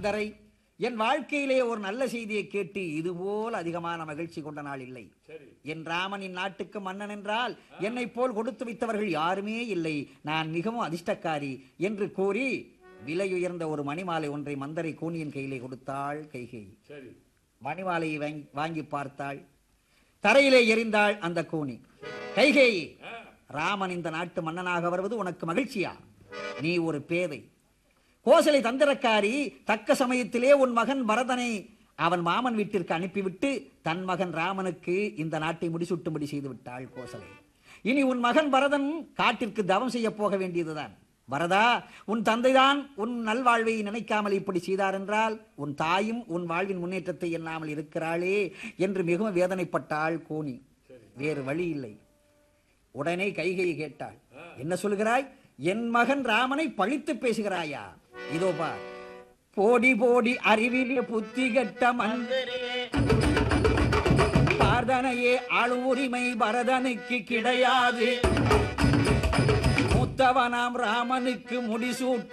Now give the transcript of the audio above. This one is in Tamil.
மந்தரை என் வாழ்க்கையிலே ஒரு நல்ல செய்தியை கேட்டு இதுபோல் அதிகமான மகிழ்ச்சி கொண்ட நாள் இல்லை சரி என் ராமனின் நாட்டுக்கு மன்னன் என்றால் என்னை போல் கொடுத்து வைத்தவர்கள் யாருமே இல்லை நான் மிகவும் அதிர்ஷ்டக்காரி என்று கூறி விலையுயர்ந்த ஒரு மணிமாலை ஒன்றை மந்தரை கூனியின் கையிலே கொடுத்தாள் கைகை சரி மணிமாலையை வாங்கி வாங்கி பார்த்தாள் தரையிலே எறிந்தாள் அந்த கூனி கைகேயி ஆ, ராமன் இந்த நாட்டு மன்னனாக வருவது உனக்கு மகிழ்ச்சியா நீ ஒரு பேதை கோசலை தந்திரக்காரி தக்க சமயத்திலே உன் மகன் பரதனை அவன் மாமன் வீட்டிற்கு அனுப்பிவிட்டு தன் மகன் ராமனுக்கு இந்த நாட்டை முடிசூட்டும்படி செய்து விட்டாள் கோசலை இனி உன் மகன் பரதன் காட்டிற்கு தவம் செய்ய போக வேண்டியதுதான் பரதா உன் தந்தைதான் உன் நல்வாழ்வை நினைக்காமல் இப்படி செய்தார் என்றால் உன் தாயும் உன் வாழ்வின் முன்னேற்றத்தை எண்ணாமல் இருக்கிறாளே என்று மிகவும் வேதனைப்பட்டாள் கோனி வேறு வழி இல்லை உடனே கைகையை கேட்டாள் என்ன சொல்கிறாய் என் மகன் ராமனை பழித்து பேசுகிறாயா இதோ பார் போடி போடி அறிவிலே புத்தி கெட்ட மந்தரே பார்தனையே ஆளும் உரிமை பரதனுக்கு கிடையாது மூத்தவனாம் ராமனுக்கு முடிசூட்டு